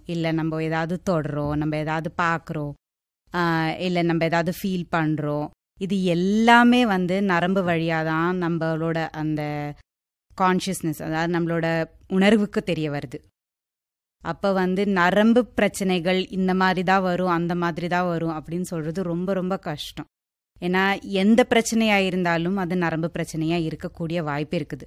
இல்லை நம்ம ஏதாவது தொடுறோம் நம்ம ஏதாவது பார்க்குறோம் இல்லை நம்ம ஏதாவது ஃபீல் பண்ணுறோம் இது எல்லாமே வந்து நரம்பு வழியாக தான் நம்மளோட அந்த கான்ஷியஸ்னஸ் அதாவது நம்மளோட உணர்வுக்கு தெரிய வருது அப்போ வந்து நரம்பு பிரச்சனைகள் இந்த மாதிரி தான் வரும் அந்த மாதிரி தான் வரும் அப்படின்னு சொல்கிறது ரொம்ப ரொம்ப கஷ்டம் ஏன்னா எந்த பிரச்சனையாக இருந்தாலும் அது நரம்பு பிரச்சனையாக இருக்கக்கூடிய வாய்ப்பு இருக்குது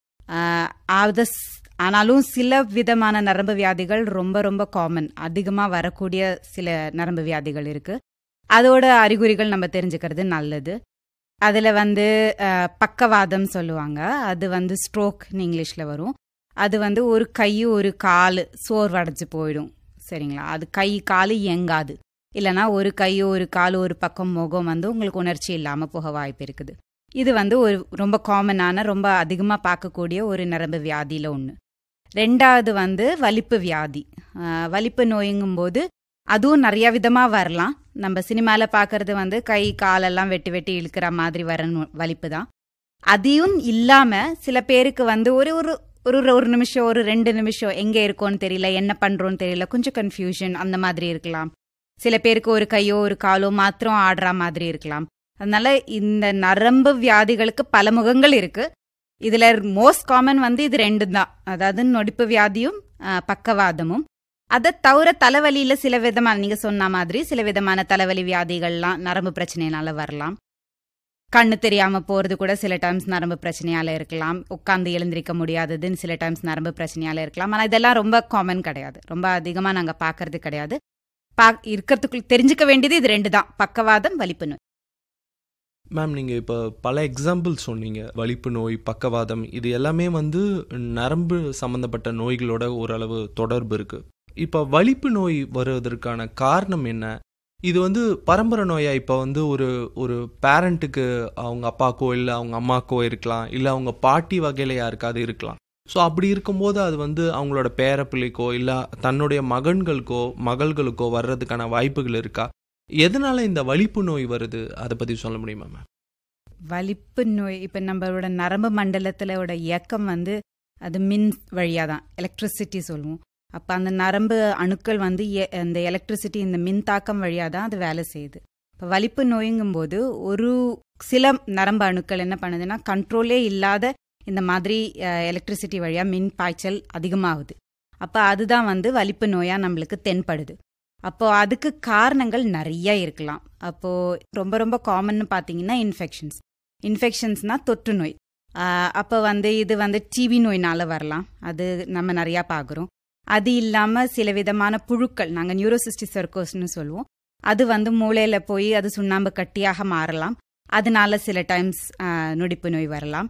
அது ஆனாலும் சில விதமான நரம்பு வியாதிகள் ரொம்ப ரொம்ப காமன் அதிகமாக வரக்கூடிய சில நரம்பு வியாதிகள் இருக்குது அதோட அறிகுறிகள் நம்ம தெரிஞ்சுக்கிறது நல்லது அதில் வந்து பக்கவாதம் சொல்லுவாங்க அது வந்து ஸ்ட்ரோக்னு இங்கிலீஷில் வரும் அது வந்து ஒரு கை ஒரு கால் சோர்வடைஞ்சு போயிடும் சரிங்களா அது கை கால் இயங்காது இல்லைனா ஒரு கை ஒரு கால் ஒரு பக்கம் முகம் வந்து உங்களுக்கு உணர்ச்சி இல்லாமல் போக வாய்ப்பு இருக்குது இது வந்து ஒரு ரொம்ப காமனான ரொம்ப அதிகமாக பார்க்கக்கூடிய ஒரு நரம்பு வியாதியில் ஒன்று ரெண்டாவது வந்து வலிப்பு வியாதி வலிப்பு நோய்ங்கும்போது அதுவும் நிறைய விதமாக வரலாம் நம்ம சினிமாவில் பார்க்கறது வந்து கை காலெல்லாம் வெட்டி வெட்டி இழுக்கிற மாதிரி வர வலிப்பு தான் அதையும் இல்லாமல் சில பேருக்கு வந்து ஒரு ஒரு ஒரு ஒரு நிமிஷம் ஒரு ரெண்டு நிமிஷம் எங்கே இருக்கோன்னு தெரியல என்ன பண்ணுறோன்னு தெரியல கொஞ்சம் கன்ஃபியூஷன் அந்த மாதிரி இருக்கலாம் சில பேருக்கு ஒரு கையோ ஒரு காலோ மாத்திரம் ஆடுற மாதிரி இருக்கலாம் அதனால இந்த நரம்பு வியாதிகளுக்கு பல முகங்கள் இருக்கு இதுல மோஸ்ட் காமன் வந்து இது ரெண்டு தான் அதாவது நொடிப்பு வியாதியும் பக்கவாதமும் அதை தவிர தலைவலியில சில விதமான நீங்க சொன்ன மாதிரி சில விதமான தலைவலி வியாதிகள்லாம் நரம்பு பிரச்சனைனால வரலாம் கண்ணு தெரியாம போறது கூட சில டைம்ஸ் நரம்பு பிரச்சனையால இருக்கலாம் உட்காந்து எழுந்திருக்க முடியாததுன்னு சில டைம்ஸ் நரம்பு பிரச்சனையால இருக்கலாம் ஆனா இதெல்லாம் ரொம்ப காமன் கிடையாது ரொம்ப அதிகமா நாங்க பாக்குறது கிடையாது பா இருக்கிறதுக்குள்ள தெரிஞ்சுக்க வேண்டியது இது ரெண்டு தான் பக்கவாதம் வலிப்பு நோய் மேம் நீங்கள் இப்போ பல எக்ஸாம்பிள் சொன்னீங்க வலிப்பு நோய் பக்கவாதம் இது எல்லாமே வந்து நரம்பு சம்மந்தப்பட்ட நோய்களோட ஓரளவு தொடர்பு இருக்கு இப்போ வலிப்பு நோய் வருவதற்கான காரணம் என்ன இது வந்து பரம்பரை நோயா இப்போ வந்து ஒரு ஒரு பேரண்ட்டுக்கு அவங்க அப்பாக்கோ இல்லை அவங்க அம்மாக்கோ இருக்கலாம் இல்லை அவங்க பாட்டி வகையில் யாருக்காவது இருக்கலாம் ஸோ அப்படி இருக்கும்போது அது வந்து அவங்களோட பேரப்பிள்ளைக்கோ இல்லை தன்னுடைய மகன்களுக்கோ மகள்களுக்கோ வர்றதுக்கான வாய்ப்புகள் இருக்கா எதனால இந்த வலிப்பு நோய் வருது அதை பற்றி சொல்ல முடியுமா மேம் வலிப்பு நோய் இப்போ நம்மளோட நரம்பு மண்டலத்திலோட இயக்கம் வந்து அது மின் வழியாக தான் எலக்ட்ரிசிட்டி சொல்லுவோம் அப்போ அந்த நரம்பு அணுக்கள் வந்து அந்த எலக்ட்ரிசிட்டி இந்த மின் தாக்கம் வழியாக தான் அது வேலை செய்யுது இப்போ வலிப்பு நோய்ங்கும்போது ஒரு சில நரம்பு அணுக்கள் என்ன பண்ணுதுன்னா கண்ட்ரோலே இல்லாத இந்த மாதிரி எலக்ட்ரிசிட்டி வழியாக மின் பாய்ச்சல் அதிகமாகுது அப்போ அதுதான் வந்து வலிப்பு நோயாக நம்மளுக்கு தென்படுது அப்போ அதுக்கு காரணங்கள் நிறைய இருக்கலாம் அப்போ ரொம்ப ரொம்ப காமன்னு பார்த்தீங்கன்னா இன்ஃபெக்ஷன்ஸ் இன்ஃபெக்ஷன்ஸ்னா தொற்று நோய் அப்போ வந்து இது வந்து டிவி நோயினால வரலாம் அது நம்ம நிறையா பார்க்குறோம் அது இல்லாமல் சில விதமான புழுக்கள் நாங்கள் நியூரோசிஸ்டி சர்க்கோஸ்னு சொல்லுவோம் அது வந்து மூளையில் போய் அது சுண்ணாம்பு கட்டியாக மாறலாம் அதனால சில டைம்ஸ் நொடிப்பு நோய் வரலாம்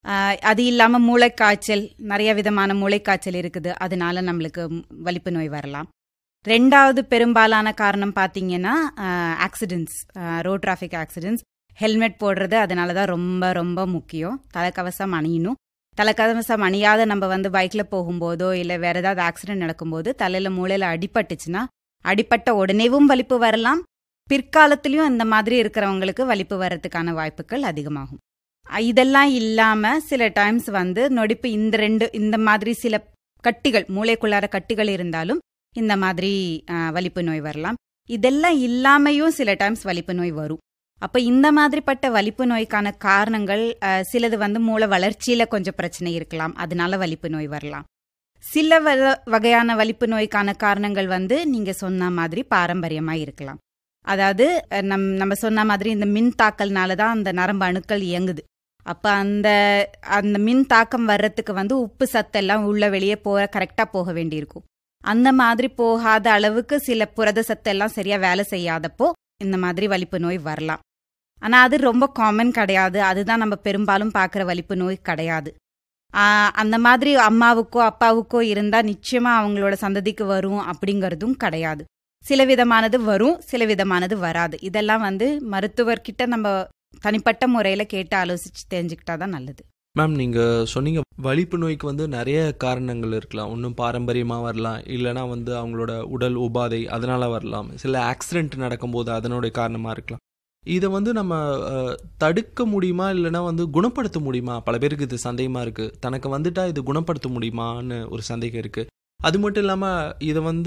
அது இல்லாமல் மூளைக்காய்ச்சல் நிறைய விதமான மூளைக்காய்ச்சல் இருக்குது அதனால நம்மளுக்கு வலிப்பு நோய் வரலாம் ரெண்டாவது பெரும்பாலான காரணம் பார்த்தீங்கன்னா accidents road traffic accidents helmet போடுறது அதனால தான் ரொம்ப ரொம்ப முக்கியம் தலைக்கவசம் அணியணும் தலைக்கவசம் அணியாத நம்ம வந்து பைக்கில் போகும்போதோ இல்லை வேற ஏதாவது ஆக்சிடென்ட் நடக்கும்போது தலையில் மூளையில் அடிபட்டுச்சுன்னா அடிப்பட்ட உடனேவும் வலிப்பு வரலாம் பிற்காலத்திலையும் இந்த மாதிரி இருக்கிறவங்களுக்கு வலிப்பு வர்றதுக்கான வாய்ப்புகள் அதிகமாகும் இதெல்லாம் இல்லாமல் சில டைம்ஸ் வந்து நொடிப்பு இந்த ரெண்டு இந்த மாதிரி சில கட்டிகள் மூளைக்குள்ளார கட்டிகள் இருந்தாலும் இந்த மாதிரி வலிப்பு நோய் வரலாம் இதெல்லாம் இல்லாமையும் சில டைம்ஸ் வலிப்பு நோய் வரும் அப்போ இந்த மாதிரிப்பட்ட வலிப்பு நோய்க்கான காரணங்கள் சிலது வந்து மூளை வளர்ச்சியில கொஞ்சம் பிரச்சனை இருக்கலாம் அதனால வலிப்பு நோய் வரலாம் சில வகையான வலிப்பு நோய்க்கான காரணங்கள் வந்து நீங்க சொன்ன மாதிரி பாரம்பரியமா இருக்கலாம் அதாவது நம் நம்ம சொன்ன மாதிரி இந்த மின் தாக்கல்னால தான் அந்த நரம்பு அணுக்கள் இயங்குது அப்போ அந்த அந்த மின் தாக்கம் வர்றதுக்கு வந்து உப்பு சத்தெல்லாம் உள்ள வெளியே போக கரெக்டாக போக வேண்டியிருக்கும் அந்த மாதிரி போகாத அளவுக்கு சில புரத சத்தெல்லாம் சரியா வேலை செய்யாதப்போ இந்த மாதிரி வலிப்பு நோய் வரலாம் ஆனா அது ரொம்ப காமன் கிடையாது அதுதான் நம்ம பெரும்பாலும் பார்க்குற வலிப்பு நோய் கிடையாது அந்த மாதிரி அம்மாவுக்கோ அப்பாவுக்கோ இருந்தா நிச்சயமா அவங்களோட சந்ததிக்கு வரும் அப்படிங்கறதும் கிடையாது சில விதமானது வரும் சில விதமானது வராது இதெல்லாம் வந்து மருத்துவர்கிட்ட நம்ம தனிப்பட்ட முறையில கேட்டு ஆலோசிச்சு தெரிஞ்சுக்கிட்டா தான் நல்லது மேம் நீங்கள் சொன்னீங்க வலிப்பு நோய்க்கு வந்து நிறைய காரணங்கள் இருக்கலாம் ஒன்றும் பாரம்பரியமாக வரலாம் இல்லைனா வந்து அவங்களோட உடல் உபாதை அதனால் வரலாம் சில ஆக்சிடென்ட் நடக்கும்போது அதனுடைய காரணமாக இருக்கலாம் இதை வந்து நம்ம தடுக்க முடியுமா இல்லைனா வந்து குணப்படுத்த முடியுமா பல பேருக்கு இது சந்தேகமாக இருக்குது தனக்கு வந்துட்டா இது குணப்படுத்த முடியுமான்னு ஒரு சந்தேகம் இருக்குது அது மட்டும் இல்லாமல் இதை வந்து